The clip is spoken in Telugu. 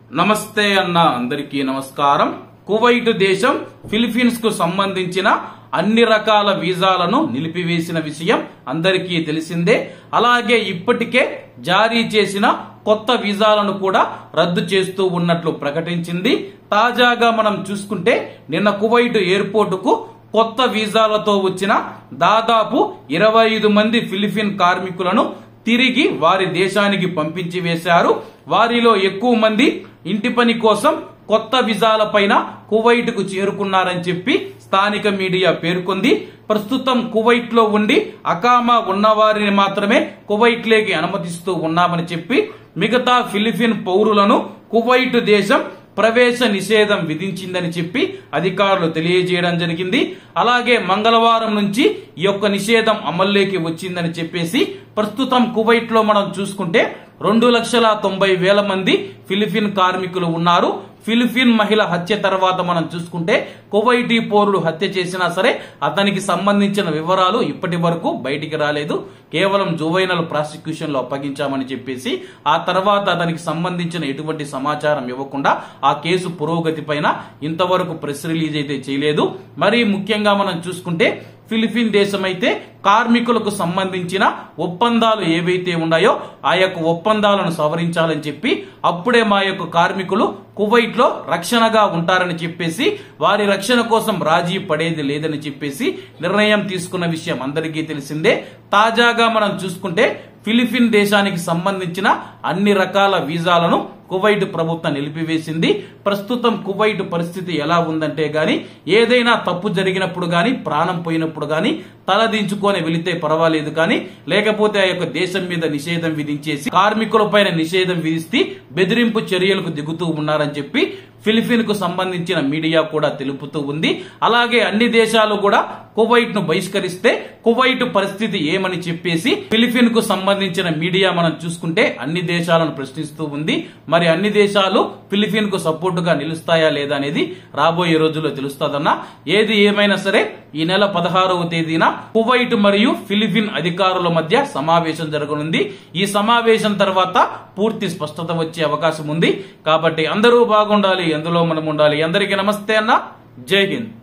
నమస్తే అన్న అందరికీ నమస్కారం కువైట్ దేశం ఫిలిపీన్స్ కు సంబంధించిన అన్ని రకాల వీసాలను నిలిపివేసిన విషయం అందరికీ తెలిసిందే అలాగే ఇప్పటికే జారీ చేసిన కొత్త వీసాలను కూడా రద్దు చేస్తూ ఉన్నట్లు ప్రకటించింది తాజాగా మనం చూసుకుంటే నిన్న కువైట్ ఎయిర్పోర్టుకు కొత్త వీసాలతో వచ్చిన దాదాపు ఇరవై ఐదు మంది ఫిలిపిన్ కార్మికులను తిరిగి వారి దేశానికి పంపించి వేశారు వారిలో ఎక్కువ మంది ఇంటి పని కోసం కొత్త విజాల పైన కువైట్ కు చేరుకున్నారని చెప్పి స్థానిక మీడియా పేర్కొంది ప్రస్తుతం కువైట్ లో ఉండి అకామా ఉన్నవారిని మాత్రమే కువైట్ లేకి అనుమతిస్తూ ఉన్నామని చెప్పి మిగతా ఫిలిపిన్ పౌరులను కువైట్ దేశం ప్రవేశ నిషేధం విధించిందని చెప్పి అధికారులు తెలియజేయడం జరిగింది అలాగే మంగళవారం నుంచి ఈ యొక్క నిషేధం అమల్లోకి వచ్చిందని చెప్పేసి ప్రస్తుతం కువైట్ లో మనం చూసుకుంటే రెండు లక్షల తొంభై వేల మంది ఫిలిపిన్ కార్మికులు ఉన్నారు ఫిలిపిన్ మహిళ హత్య తర్వాత మనం చూసుకుంటే కువైటీ పౌరుడు హత్య చేసినా సరే అతనికి సంబంధించిన వివరాలు ఇప్పటి వరకు బయటికి రాలేదు కేవలం జువైనల్ ప్రాసిక్యూషన్ లో అప్పగించామని చెప్పేసి ఆ తర్వాత అతనికి సంబంధించిన ఎటువంటి సమాచారం ఇవ్వకుండా ఆ కేసు పురోగతి పైన ఇంతవరకు ప్రెస్ రిలీజ్ అయితే చేయలేదు మరి ముఖ్యంగా మనం చూసుకుంటే ఫిలిపిన్ దేశం అయితే కార్మికులకు సంబంధించిన ఒప్పందాలు ఏవైతే ఉన్నాయో ఆ యొక్క ఒప్పందాలను సవరించాలని చెప్పి అప్పుడే మా యొక్క కార్మికులు కువైట్ లో రక్షణగా ఉంటారని చెప్పేసి వారి రక్షణ కోసం రాజీ పడేది లేదని చెప్పేసి నిర్ణయం తీసుకున్న విషయం అందరికీ తెలిసిందే తాజాగా మనం చూసుకుంటే ఫిలిపిన్ దేశానికి సంబంధించిన అన్ని రకాల వీసాలను కువైట్ ప్రభుత్వం నిలిపివేసింది ప్రస్తుతం కువైట్ పరిస్థితి ఎలా ఉందంటే గాని ఏదైనా తప్పు జరిగినప్పుడు గాని ప్రాణం పోయినప్పుడు గాని తలదించుకొని వెళితే పర్వాలేదు కానీ లేకపోతే ఆ యొక్క దేశం మీద నిషేధం విధించేసి కార్మికుల పైన నిషేధం విధిస్తే బెదిరింపు చర్యలకు దిగుతూ ఉన్నారని చెప్పి ఫిలిపిన్ కు సంబంధించిన మీడియా కూడా తెలుపుతూ ఉంది అలాగే అన్ని దేశాలు కూడా కువైట్ ను బహిష్కరిస్తే కువైట్ పరిస్థితి ఏమని చెప్పేసి ఫిలిపిన్ కు సంబంధించిన మీడియా మనం చూసుకుంటే అన్ని దేశాలను ప్రశ్నిస్తూ ఉంది మరి అన్ని దేశాలు ఫిలిపిన్ కు సపోర్ట్ గా నిలుస్తాయా లేదా అనేది రాబోయే రోజుల్లో తెలుస్తుందన్న ఏది ఏమైనా సరే ఈ నెల పదహారవ తేదీన కువైట్ మరియు ఫిలిపిన్ అధికారుల మధ్య సమావేశం జరగనుంది ఈ సమావేశం తర్వాత పూర్తి స్పష్టత వచ్చే అవకాశం ఉంది కాబట్టి అందరూ బాగుండాలి ఎందులో మనం ఉండాలి అందరికీ నమస్తే అన్న జై హింద్